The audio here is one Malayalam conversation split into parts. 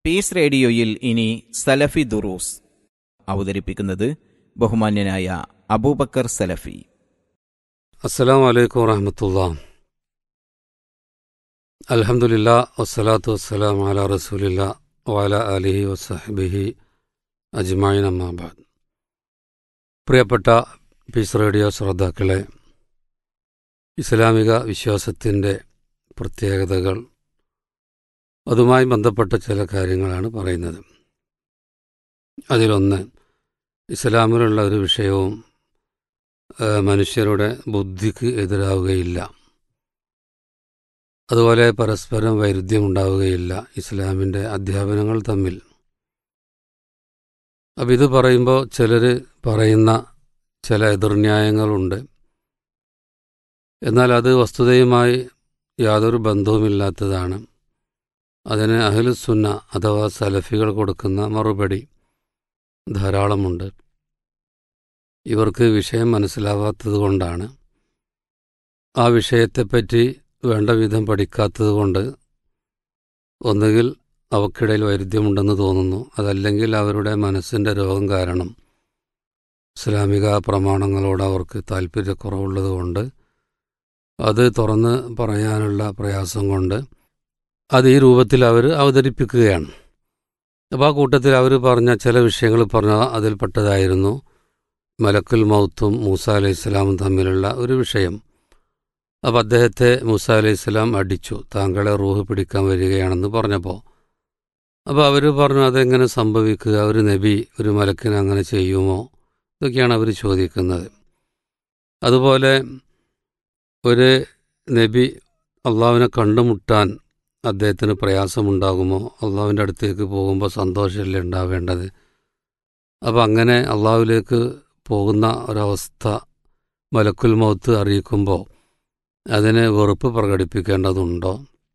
പീസ് റേഡിയോയിൽ ഇനി സലഫി ദുറൂസ് അവതരിപ്പിക്കുന്നത് ബഹുമാന്യനായ അബൂബക്കർ സലഫി അസ്സലാമു അലൈക്കും വറഹമത്തുള്ള അൽഹംദുലില്ലാ വസ്സലാത്തു വസ്സലാം അല റസൂലില്ല വഅല അലിഹി വസഹബിഹി അജ്മായിൻ അമ്മാബാദ് പ്രിയപ്പെട്ട പീസ് റേഡിയോ ശ്രോതാക്കളെ ഇസ്ലാമിക വിശ്വാസത്തിൻ്റെ പ്രത്യേകതകൾ അതുമായി ബന്ധപ്പെട്ട ചില കാര്യങ്ങളാണ് പറയുന്നത് അതിലൊന്ന് ഇസ്ലാമിലുള്ള ഒരു വിഷയവും ഏഹ് മനുഷ്യരുടെ ബുദ്ധിക്ക് എതിരാവുകയില്ല അതുപോലെ പരസ്പരം വൈരുദ്ധ്യം ഉണ്ടാവുകയില്ല ഇസ്ലാമിൻ്റെ അധ്യാപനങ്ങൾ തമ്മിൽ അപ്പം ഇത് പറയുമ്പോൾ ചിലർ പറയുന്ന ചില എതിർന്യായങ്ങളുണ്ട് എന്നാൽ അത് വസ്തുതയുമായി യാതൊരു ബന്ധവുമില്ലാത്തതാണ് അതിന് അഹ്ലുസുന്ന അഥവാ സലഫികൾ കൊടുക്കുന്ന മറുപടി ധാരാളമുണ്ട് ഇവർക്ക് വിഷയം മനസ്സിലാവാത്തത് കൊണ്ടാണ് ആ വിഷയത്തെപ്പറ്റി വേണ്ട വിധം പഠിക്കാത്തത് കൊണ്ട് ഒന്നുകിൽ അവക്കിടയിൽ വൈരുദ്ധ്യമുണ്ടെന്ന് തോന്നുന്നു അതല്ലെങ്കിൽ അവരുടെ മനസ്സിൻ്റെ രോഗം കാരണം ഇസ്ലാമിക പ്രമാണങ്ങളോട് അവർക്ക് താല്പര്യക്കുറവുള്ളത് കൊണ്ട് അത് തുറന്ന് പറയാനുള്ള പ്രയാസം കൊണ്ട് അത് ഈ രൂപത്തിൽ അവർ അവതരിപ്പിക്കുകയാണ് അപ്പോൾ ആ കൂട്ടത്തിൽ അവർ പറഞ്ഞ ചില വിഷയങ്ങൾ പറഞ്ഞ അതിൽപ്പെട്ടതായിരുന്നു മലക്കുൽ മൗത്തും മൂസ അലൈഹി ഇസ്ലാമും തമ്മിലുള്ള ഒരു വിഷയം അപ്പോൾ അദ്ദേഹത്തെ മൂസ അലൈഹി ഇസ്ലാം അടിച്ചു താങ്കളെ റൂഹ് പിടിക്കാൻ വരികയാണെന്ന് പറഞ്ഞപ്പോൾ അപ്പോൾ അവർ പറഞ്ഞു അതെങ്ങനെ സംഭവിക്കുക ഒരു നബി ഒരു മലക്കിന് അങ്ങനെ ചെയ്യുമോ ഇതൊക്കെയാണ് അവർ ചോദിക്കുന്നത് അതുപോലെ ഒരു നബി അള്ളാവിനെ കണ്ടുമുട്ടാൻ അദ്ദേഹത്തിന് പ്രയാസമുണ്ടാകുമോ അള്ളാവിൻ്റെ അടുത്തേക്ക് പോകുമ്പോൾ സന്തോഷമല്ലേ ഉണ്ടാവേണ്ടത് അപ്പോൾ അങ്ങനെ അള്ളാഹുവിലേക്ക് പോകുന്ന ഒരവസ്ഥ മലക്കുൽ മൗത്ത് അറിയിക്കുമ്പോൾ അതിന് വെറുപ്പ് പ്രകടിപ്പിക്കേണ്ടതുണ്ടോ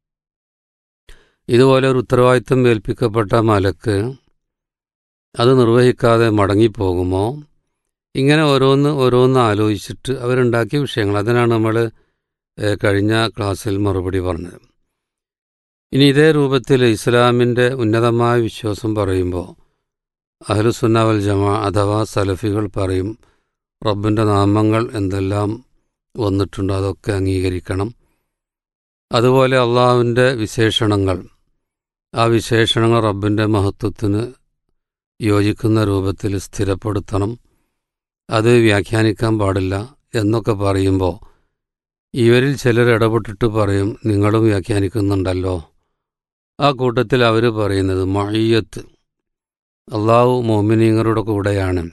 ഇതുപോലെ ഒരു ഉത്തരവാദിത്തം ഏൽപ്പിക്കപ്പെട്ട മലക്ക് അത് നിർവഹിക്കാതെ മടങ്ങിപ്പോകുമോ ഇങ്ങനെ ഓരോന്ന് ഓരോന്ന് ആലോചിച്ചിട്ട് അവരുണ്ടാക്കിയ വിഷയങ്ങൾ അതിനാണ് നമ്മൾ കഴിഞ്ഞ ക്ലാസ്സിൽ മറുപടി പറഞ്ഞത് ഇനി ഇതേ രൂപത്തിൽ ഇസ്ലാമിൻ്റെ ഉന്നതമായ വിശ്വാസം പറയുമ്പോൾ അഹ്ലുസുന്നാവൽ ജമാ അഥവാ സലഫികൾ പറയും റബ്ബിൻ്റെ നാമങ്ങൾ എന്തെല്ലാം വന്നിട്ടുണ്ടോ അതൊക്കെ അംഗീകരിക്കണം അതുപോലെ അള്ളാഹുവിൻ്റെ വിശേഷണങ്ങൾ ആ വിശേഷണങ്ങൾ റബ്ബിൻ്റെ മഹത്വത്തിന് യോജിക്കുന്ന രൂപത്തിൽ സ്ഥിരപ്പെടുത്തണം അത് വ്യാഖ്യാനിക്കാൻ പാടില്ല എന്നൊക്കെ പറയുമ്പോൾ ഇവരിൽ ചിലർ ഇടപെട്ടിട്ട് പറയും നിങ്ങളും വ്യാഖ്യാനിക്കുന്നുണ്ടല്ലോ ആ കൂട്ടത്തിൽ അവർ പറയുന്നത് മയ്യത്ത് അള്ളാഹു മോമിനീങ്ങളുടെ കൂടെയാണ്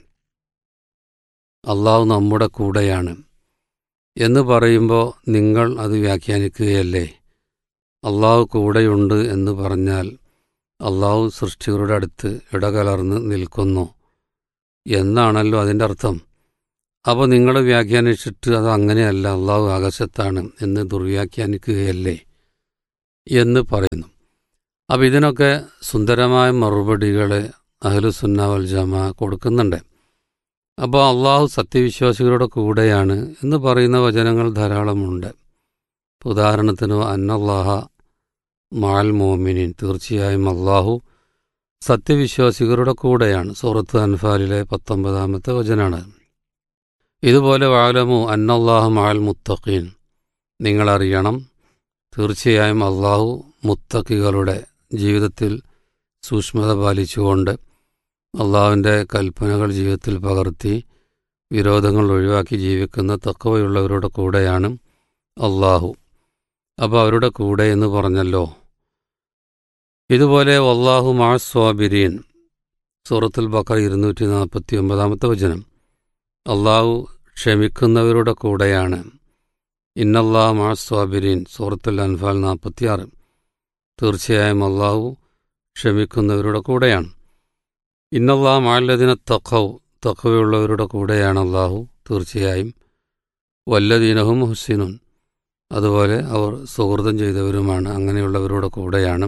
അള്ളാഹു നമ്മുടെ കൂടെയാണ് എന്ന് പറയുമ്പോൾ നിങ്ങൾ അത് വ്യാഖ്യാനിക്കുകയല്ലേ അള്ളാഹു കൂടെയുണ്ട് എന്ന് പറഞ്ഞാൽ അള്ളാഹു സൃഷ്ടികളുടെ അടുത്ത് ഇടകലർന്ന് നിൽക്കുന്നു എന്നാണല്ലോ അതിൻ്റെ അർത്ഥം അപ്പോൾ നിങ്ങൾ വ്യാഖ്യാനിച്ചിട്ട് അത് അങ്ങനെയല്ല അള്ളാഹു ആകാശത്താണ് എന്ന് ദുർവ്യാഖ്യാനിക്കുകയല്ലേ എന്ന് പറയുന്നു അപ്പോൾ ഇതിനൊക്കെ സുന്ദരമായ മറുപടികൾ അഹ്ലുസുന്നാവൽ ജമ കൊടുക്കുന്നുണ്ട് അപ്പോൾ അള്ളാഹു സത്യവിശ്വാസികളുടെ കൂടെയാണ് എന്ന് പറയുന്ന വചനങ്ങൾ ധാരാളമുണ്ട് ഉദാഹരണത്തിന് അന്നല്ലാഹ മാൽ മോമിനിൻ തീർച്ചയായും അള്ളാഹു സത്യവിശ്വാസികളുടെ കൂടെയാണ് സൂറത്ത് അൻഫാലിലെ പത്തൊമ്പതാമത്തെ വചനാണ് ഇതുപോലെ വാലമു അന്നല്ലാഹു മാൽ മുത്തഖീൻ നിങ്ങളറിയണം തീർച്ചയായും അള്ളാഹു മുത്തക്കികളുടെ ജീവിതത്തിൽ സൂക്ഷ്മത പാലിച്ചുകൊണ്ട് അള്ളാഹുവിൻ്റെ കൽപ്പനകൾ ജീവിതത്തിൽ പകർത്തി വിരോധങ്ങൾ ഒഴിവാക്കി ജീവിക്കുന്ന തക്കവയുള്ളവരുടെ കൂടെയാണ് അള്ളാഹു അപ്പോൾ അവരുടെ കൂടെ എന്ന് പറഞ്ഞല്ലോ ഇതുപോലെ വല്ലാഹു മാ സ്വാബിരീൻ സൂറത്തുൽ ബക്കർ ഇരുന്നൂറ്റി നാൽപ്പത്തി ഒമ്പതാമത്തെ വചനം അള്ളാഹു ക്ഷമിക്കുന്നവരുടെ കൂടെയാണ് ഇന്നല്ലാ മാ സ്വാബിരീൻ സൂറത്തുൽ അൻഫാൽ നാൽപ്പത്തിയാറ് തീർച്ചയായും അള്ളാഹു ക്ഷമിക്കുന്നവരുടെ കൂടെയാണ് ഇന്നല്ലാ മാല്ലതിനെ തഖൗ തഖവയുള്ളവരുടെ കൂടെയാണ് അള്ളാഹു തീർച്ചയായും വല്ലദീനഹും ഹുസിനുൻ അതുപോലെ അവർ സുഹൃതം ചെയ്തവരുമാണ് അങ്ങനെയുള്ളവരുടെ കൂടെയാണ്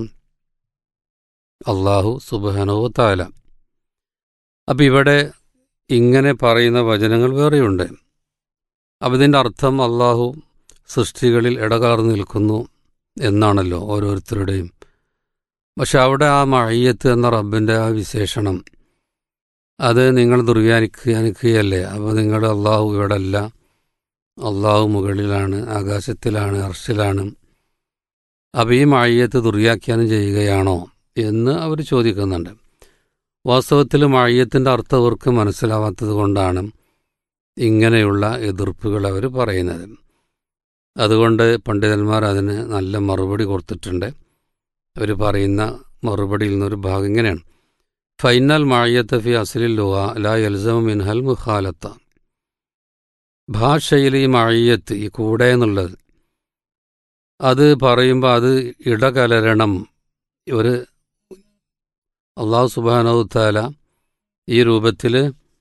അള്ളാഹു സുബാനോ താല അപ്പം ഇവിടെ ഇങ്ങനെ പറയുന്ന വചനങ്ങൾ വേറെയുണ്ട് അപ്പം ഇതിൻ്റെ അർത്ഥം അള്ളാഹു സൃഷ്ടികളിൽ ഇടകലർന്നു നിൽക്കുന്നു എന്നാണല്ലോ ഓരോരുത്തരുടെയും പക്ഷെ അവിടെ ആ മഴയത്ത് എന്ന റബ്ബിൻ്റെ ആ വിശേഷണം അത് നിങ്ങൾ ദുർവ്യാനിക്കുകയല്ലേ അപ്പോൾ നിങ്ങൾ അള്ളാഹു ഇവിടെ അല്ല അള്ളാഹു മുകളിലാണ് ആകാശത്തിലാണ് അർഷിലാണ് അപ്പോൾ ഈ മഴയത്ത് ദുർവ്യാഖ്യാനം ചെയ്യുകയാണോ എന്ന് അവർ ചോദിക്കുന്നുണ്ട് വാസ്തവത്തിൽ മഴയത്തിൻ്റെ അർത്ഥം അവർക്ക് മനസ്സിലാവാത്തത് കൊണ്ടാണ് ഇങ്ങനെയുള്ള എതിർപ്പുകൾ അവർ പറയുന്നത് അതുകൊണ്ട് പണ്ഡിതന്മാർ അതിന് നല്ല മറുപടി കൊടുത്തിട്ടുണ്ട് അവർ പറയുന്ന മറുപടിയിൽ നിന്നൊരു ഭാഗം ഇങ്ങനെയാണ് ഫൈനൽ മായത്ത് ഫി അസലിൽ ലുവ ലാ യൽസമ മിൻഹൽ മുഖാലത്ത ഭാഷയിൽ ഈ മഴയത്ത് ഈ കൂടെ എന്നുള്ളത് അത് പറയുമ്പോൾ അത് ഇടകലരണം ഒരു അള്ളാഹു സുബാനവുത്താല ഈ രൂപത്തിൽ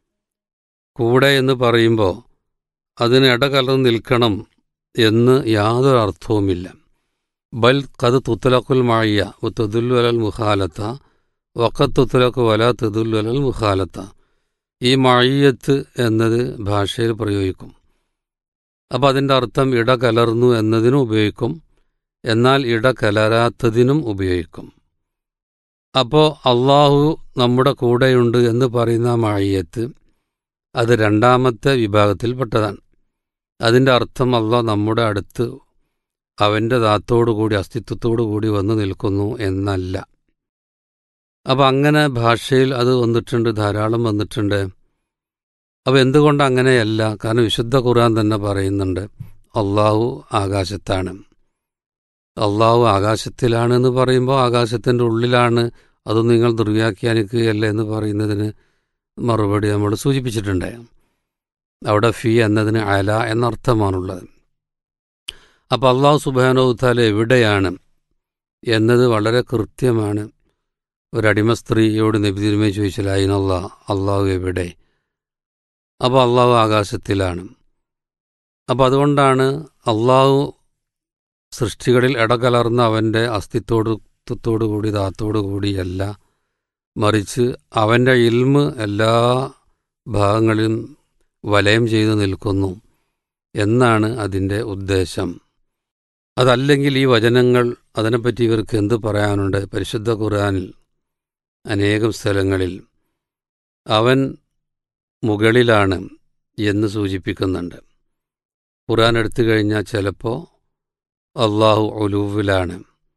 കൂടെ എന്ന് പറയുമ്പോൾ അതിന് ഇടകലർന്ന് നിൽക്കണം എന്ന് യാതൊരു അർത്ഥവുമില്ല ബൽ കത് തുത്തലക്കുൽ മഴയ തുതുല്ലു അലൽ മുഖാലത്ത വക്കത്ത് തുത്തലക്ക് വല തുതുല്ലു അലൽ മുഖാലത്ത ഈ മഴയത്ത് എന്നത് ഭാഷയിൽ പ്രയോഗിക്കും അപ്പം അതിൻ്റെ അർത്ഥം ഇടകലർന്നു എന്നതിനും ഉപയോഗിക്കും എന്നാൽ ഇടകലരാത്തതിനും ഉപയോഗിക്കും അപ്പോൾ അള്ളാഹു നമ്മുടെ കൂടെയുണ്ട് എന്ന് പറയുന്ന മഴയത്ത് അത് രണ്ടാമത്തെ വിഭാഗത്തിൽപ്പെട്ടതാണ് അതിൻ്റെ അർത്ഥം അള്ളാഹ് നമ്മുടെ അടുത്ത് അവൻ്റെ ദാത്തോടുകൂടി അസ്തിത്വത്തോടു കൂടി വന്നു നിൽക്കുന്നു എന്നല്ല അപ്പം അങ്ങനെ ഭാഷയിൽ അത് വന്നിട്ടുണ്ട് ധാരാളം വന്നിട്ടുണ്ട് അപ്പോൾ എന്തുകൊണ്ട് അങ്ങനെയല്ല കാരണം വിശുദ്ധ ഖുർആൻ തന്നെ പറയുന്നുണ്ട് അള്ളാഹു ആകാശത്താണ് അള്ളാഹു ആകാശത്തിലാണ് എന്ന് പറയുമ്പോൾ ആകാശത്തിൻ്റെ ഉള്ളിലാണ് അത് നിങ്ങൾ ദുർവ്യാഖ്യാനിക്കുകയല്ല എന്ന് പറയുന്നതിന് മറുപടി നമ്മൾ സൂചിപ്പിച്ചിട്ടുണ്ട് അവിടെ ഫി എന്നതിന് അല എന്നർത്ഥമാണുള്ളത് അപ്പോൾ അള്ളാഹു സുബാനോത്താല എവിടെയാണ് എന്നത് വളരെ കൃത്യമാണ് ഒരടിമ സ്ത്രീയോട് നബിതിരുമേ ചോദിച്ചാൽ അതിനല്ല അള്ളാഹു എവിടെ അപ്പോൾ അള്ളാഹു ആകാശത്തിലാണ് അപ്പോൾ അതുകൊണ്ടാണ് അള്ളാഹു സൃഷ്ടികളിൽ ഇടകലർന്ന അവൻ്റെ അസ്തിത്വത്തോടു കൂടി ദാത്തോടു കൂടിയല്ല മറിച്ച് അവൻ്റെ ഇൽമ് എല്ലാ ഭാഗങ്ങളിലും വലയം ചെയ്തു നിൽക്കുന്നു എന്നാണ് അതിൻ്റെ ഉദ്ദേശം അതല്ലെങ്കിൽ ഈ വചനങ്ങൾ അതിനെപ്പറ്റി ഇവർക്ക് എന്ത് പറയാനുണ്ട് പരിശുദ്ധ ഖുർആനിൽ അനേകം സ്ഥലങ്ങളിൽ അവൻ മുകളിലാണ് എന്ന് സൂചിപ്പിക്കുന്നുണ്ട് ഖുർആൻ എടുത്തു കഴിഞ്ഞാൽ ചിലപ്പോൾ അള്ളാഹു ഒലൂവിലാണ്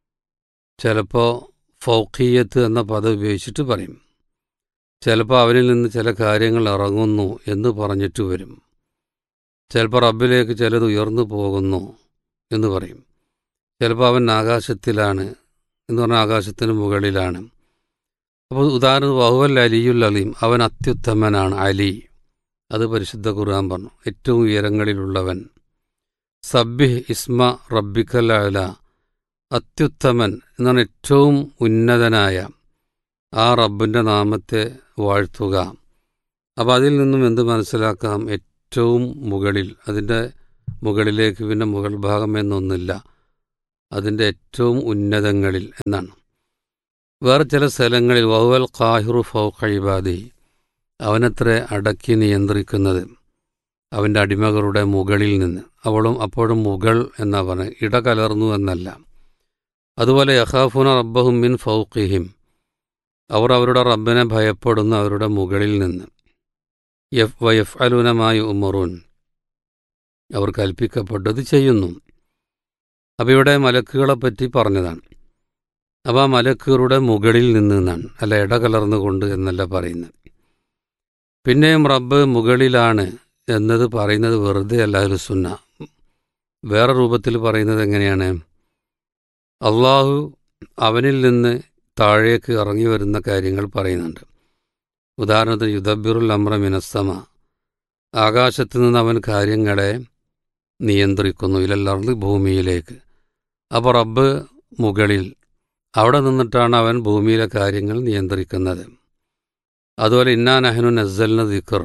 ചിലപ്പോൾ ഫൗഖീയത്ത് എന്ന പദം ഉപയോഗിച്ചിട്ട് പറയും ചിലപ്പോൾ അവനിൽ നിന്ന് ചില കാര്യങ്ങൾ ഇറങ്ങുന്നു എന്ന് പറഞ്ഞിട്ട് വരും ചിലപ്പോൾ റബ്ബിലേക്ക് ചിലത് ഉയർന്നു പോകുന്നു എന്ന് പറയും ചിലപ്പോൾ അവൻ ആകാശത്തിലാണ് എന്ന് പറഞ്ഞാൽ ആകാശത്തിന് മുകളിലാണ് അപ്പോൾ ഉദാഹരണം വഹുവൽ അലിയുൽ അലീം അവൻ അത്യുത്തമനാണ് അലി അത് പരിശുദ്ധ ഖുർആൻ പറഞ്ഞു ഏറ്റവും ഉയരങ്ങളിലുള്ളവൻ സബ്ബിഹ് ഇസ്മ റബ്ബിക്കൽ അല അത്യുത്തമൻ എന്നാണ് ഏറ്റവും ഉന്നതനായ ആ റബ്ബിൻ്റെ നാമത്തെ വാഴ്ത്തുക അപ്പോൾ അതിൽ നിന്നും എന്ത് മനസ്സിലാക്കാം ഏറ്റവും മുകളിൽ അതിൻ്റെ മുകളിലേക്ക് പിന്നെ മുകൾ ഭാഗം എന്നൊന്നില്ല അതിൻ്റെ ഏറ്റവും ഉന്നതങ്ങളിൽ എന്നാണ് വേറെ ചില സ്ഥലങ്ങളിൽ വഹുവൽ ഖാഹിറു ഫൗഖൈബാദി അവനത്ര അടക്കി നിയന്ത്രിക്കുന്നത് അവൻ്റെ അടിമകളുടെ മുകളിൽ നിന്ന് അവളും അപ്പോഴും മുകൾ എന്നാ പറഞ്ഞത് ഇടകലർന്നു എന്നല്ല അതുപോലെ യഹാഫുന റബ്ബഹും മിൻ ഫൗഖിഹിം അവർ അവരുടെ റബ്ബിനെ ഭയപ്പെടുന്ന അവരുടെ മുകളിൽ നിന്ന് യഫ് വയഫ് അലുനമായി ഉമറുൻ അവർ കൽപ്പിക്കപ്പെട്ടത് ചെയ്യുന്നു അപ്പോൾ ഇവിടെ മലക്കുകളെ പറ്റി പറഞ്ഞതാണ് അപ്പോൾ ആ മലക്കുകളുടെ മുകളിൽ നിന്ന് എന്നാണ് അല്ല ഇടകലർന്നുകൊണ്ട് എന്നല്ല പറയുന്നത് പിന്നെയും റബ്ബ് മുകളിലാണ് എന്നത് പറയുന്നത് വെറുതെ അല്ലാതെ സുന്ന വേറെ രൂപത്തിൽ പറയുന്നത് എങ്ങനെയാണ് അള്ളാഹു അവനിൽ നിന്ന് താഴേക്ക് ഇറങ്ങി വരുന്ന കാര്യങ്ങൾ പറയുന്നുണ്ട് ഉദാഹരണത്തിന് യുദ്ധബിറുൽ അമ്ര മിനസ്സമ ആകാശത്ത് നിന്ന് അവൻ കാര്യങ്ങളെ നിയന്ത്രിക്കുന്നു ഇലല്ലർന്ന് ഭൂമിയിലേക്ക് അപ്പോൾ റബ്ബ് മുകളിൽ അവിടെ നിന്നിട്ടാണ് അവൻ ഭൂമിയിലെ കാര്യങ്ങൾ നിയന്ത്രിക്കുന്നത് അതുപോലെ ഇന്നാ നഹനു നസ്സലിന ദിക്കർ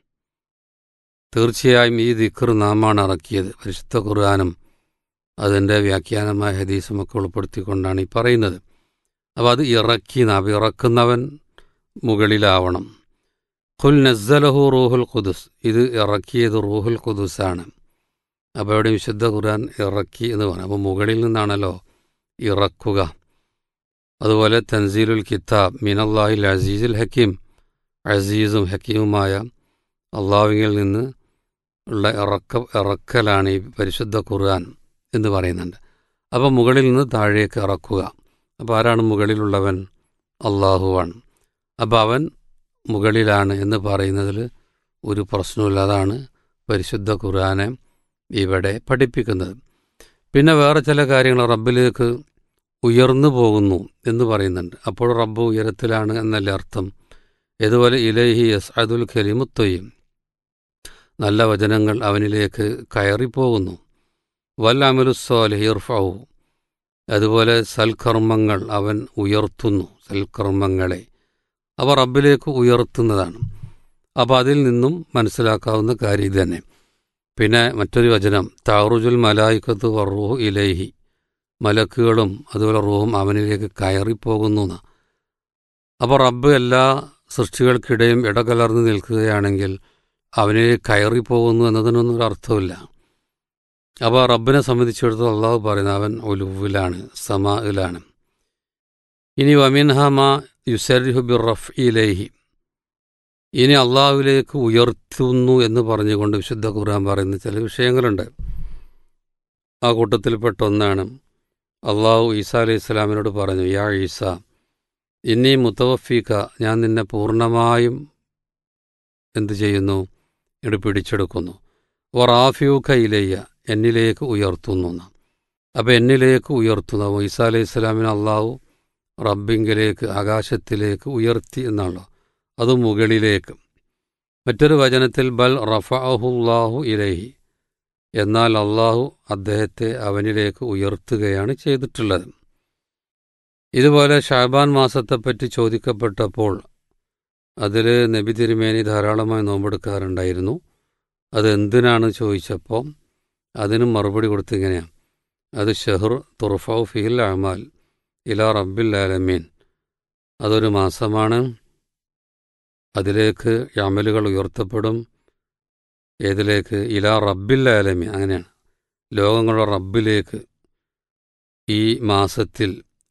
തീർച്ചയായും ഈ ദിക്കർ നാമാണ് ഇറക്കിയത് പരിശുദ്ധ ഖുർആാനും അതിൻ്റെ വ്യാഖ്യാനമായ ഹദീസുമൊക്കെ ഉൾപ്പെടുത്തിക്കൊണ്ടാണ് ഈ പറയുന്നത് അപ്പോൾ അത് ഇറക്കി നാം ഇറക്കുന്നവൻ മുകളിലാവണം ഖുൽ നസ്സലഹു റൂഹുൽ ഖുദുസ് ഇത് ഇറക്കിയത് റൂഹുൽ ഖുദുസാണ് അപ്പോൾ ഇവിടെ വിശുദ്ധ ഖുർആൻ ഇറക്കി എന്ന് പറഞ്ഞു അപ്പോൾ മുകളിൽ നിന്നാണല്ലോ ഇറക്കുക അതുപോലെ തൻസീലുൽ കിതാബ് മിനല്ലാഹിൽ അസീസുൽ ഹക്കീം അസീസും ഹക്കീമുമായ അള്ളാഹുവിൽ നിന്ന് ഉള്ള ഇറക്ക ഇറക്കലാണ് ഈ പരിശുദ്ധ ഖുർആൻ എന്ന് പറയുന്നുണ്ട് അപ്പോൾ മുകളിൽ നിന്ന് താഴേക്ക് ഇറക്കുക അപ്പോൾ ആരാണ് മുകളിലുള്ളവൻ അള്ളാഹുവാണ് അപ്പോൾ അവൻ മുകളിലാണ് എന്ന് പറയുന്നതിൽ ഒരു പ്രശ്നമില്ല അതാണ് പരിശുദ്ധ ഖുർആനെ ഇവിടെ പഠിപ്പിക്കുന്നത് പിന്നെ വേറെ ചില കാര്യങ്ങൾ റബ്ബിലേക്ക് ഉയർന്നു പോകുന്നു എന്ന് പറയുന്നുണ്ട് അപ്പോൾ റബ്ബ് ഉയരത്തിലാണ് എന്നല്ലേ അർത്ഥം ഇതുപോലെ ഇലഹി യസ് അതുൽ ഖലിമുത്തൊയ്യും നല്ല വചനങ്ങൾ അവനിലേക്ക് കയറിപ്പോകുന്നു വൽ അമലുസ്വാലിഹിർഫാവു അതുപോലെ സൽക്കർമ്മങ്ങൾ അവൻ ഉയർത്തുന്നു സൽക്കർമ്മങ്ങളെ അവ റബ്ബിലേക്ക് ഉയർത്തുന്നതാണ് അപ്പോൾ അതിൽ നിന്നും മനസ്സിലാക്കാവുന്ന കാര്യം ഇത് തന്നെ പിന്നെ മറ്റൊരു വചനം താറുജുൽ മലായിക്കത്ത് വറൂഹ് ഇലൈഹി മലക്കുകളും അതുപോലെ റൂഹും അവനിലേക്ക് കയറിപ്പോകുന്നു എന്ന് അപ്പോൾ റബ്ബ് എല്ലാ സൃഷ്ടികൾക്കിടയും ഇടകലർന്ന് നിൽക്കുകയാണെങ്കിൽ അവനിലേക്ക് കയറിപ്പോകുന്നു എന്നതിനൊന്നും ഒരു അർത്ഥമില്ല അപ്പോൾ റബ്ബിനെ സംബന്ധിച്ചിടത്തോളം അള്ളാഹു പറയുന്നത് അവൻ ഒലുവിലാണ് സമായിലാണ് ഇനി വമിൻഹമ യുസരിഹു ബിർ റഫ് ഇലൈഹി ഇനി അള്ളാഹുവിലേക്ക് ഉയർത്തുന്നു എന്ന് പറഞ്ഞുകൊണ്ട് വിശുദ്ധ ഖുർആൻ പറയുന്ന ചില വിഷയങ്ങളുണ്ട് ആ കൂട്ടത്തിൽപ്പെട്ട ഒന്നാണ് അള്ളാഹു ഈസാ അലൈഹി ഇസ്ലാമിനോട് പറഞ്ഞു യാ ഈസ ഇനി മുത്തവഫീക്ക ഞാൻ നിന്നെ പൂർണ്ണമായും എന്തു ചെയ്യുന്നു ഇവിടെ പിടിച്ചെടുക്കുന്നു വറാഫിയൂക്ക ഇലയ്യ എന്നിലേക്ക് ഉയർത്തുന്നു എന്ന് അപ്പോൾ എന്നിലേക്ക് ഉയർത്തുന്നു ഈസാ അലൈഹി ഇസ്ലാമിന് അള്ളാഹു റബ്ബിങ്കിലേക്ക് ആകാശത്തിലേക്ക് ഉയർത്തി എന്നാണല്ലോ അത് മുകളിലേക്ക് മറ്റൊരു വചനത്തിൽ ബൽ റഫഅഹുല്ലാഹു ഇലൈഹി എന്നാൽ അള്ളാഹു അദ്ദേഹത്തെ അവനിലേക്ക് ഉയർത്തുകയാണ് ചെയ്തിട്ടുള്ളത് ഇതുപോലെ ഷാബാൻ മാസത്തെപ്പറ്റി ചോദിക്കപ്പെട്ടപ്പോൾ അതിൽ നബി തിരുമേനി ധാരാളമായി നോമ്പെടുക്കാറുണ്ടായിരുന്നു അത് എന്തിനാണ് ചോദിച്ചപ്പോൾ അതിനും മറുപടി കൊടുത്തിങ്ങനെയാണ് അത് ഷെഹർ തുർഫൌ ഫിഹിൽ അഹമാൽ ഇലാ റബ്ബിൽ ആലമീൻ അതൊരു മാസമാണ് അതിലേക്ക് അമലുകൾ ഉയർത്തപ്പെടും ഏതിലേക്ക് ഇലാ റബ്ബിൽ ആലമീൻ അങ്ങനെയാണ് ലോകങ്ങളുടെ റബ്ബിലേക്ക് ഈ മാസത്തിൽ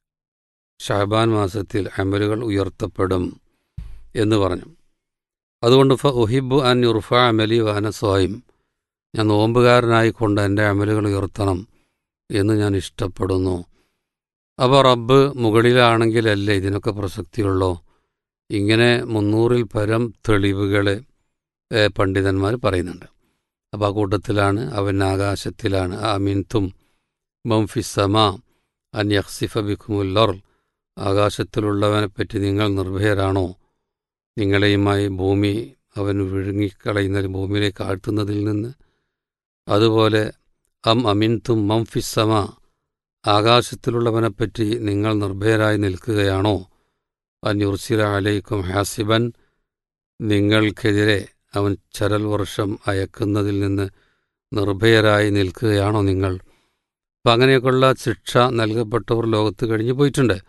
ഷാബാൻ മാസത്തിൽ അമലുകൾ ഉയർത്തപ്പെടും എന്ന് പറഞ്ഞു അതുകൊണ്ട് ഫ ഒഹിബു അൻ ഉർഫ അമലി വാന സ്വായും ഞാൻ നോമ്പുകാരനായിക്കൊണ്ട് എൻ്റെ അമലുകൾ ഉയർത്തണം എന്ന് ഞാൻ ഇഷ്ടപ്പെടുന്നു അപ്പോൾ റബ്ബ് മുകളിലാണെങ്കിലല്ലേ ഇതിനൊക്കെ പ്രസക്തിയുള്ളൂ ഇങ്ങനെ മുന്നൂറിൽ പരം തെളിവുകൾ പണ്ഡിതന്മാർ പറയുന്നുണ്ട് അപ്പോൾ ആ കൂട്ടത്തിലാണ് അവൻ ആകാശത്തിലാണ് ആമിൻതും മംഫിസമ അൻ യഹ്സിഫ ബിഖുമുല്ലർ ആകാശത്തിലുള്ളവനെ പറ്റി നിങ്ങൾ നിർഭയരാണോ നിങ്ങളെയുമായി ഭൂമി അവൻ വിഴുങ്ങിക്കളയുന്ന ഭൂമിയിലേക്ക് ആഴ്ത്തുന്നതിൽ നിന്ന് അതുപോലെ അം അമിൻതും മംഫിസമ ആകാശത്തിലുള്ളവനെപ്പറ്റി നിങ്ങൾ നിർഭയരായി നിൽക്കുകയാണോ അന്യുർസില അലൈക്കും ഹാസിബൻ നിങ്ങൾക്കെതിരെ അവൻ ചരൽ വർഷം അയക്കുന്നതിൽ നിന്ന് നിർഭയരായി നിൽക്കുകയാണോ നിങ്ങൾ അപ്പം അങ്ങനെയൊക്കെയുള്ള ശിക്ഷ നൽകപ്പെട്ടവർ ലോകത്ത് കഴിഞ്ഞു പോയിട്ടുണ്ട്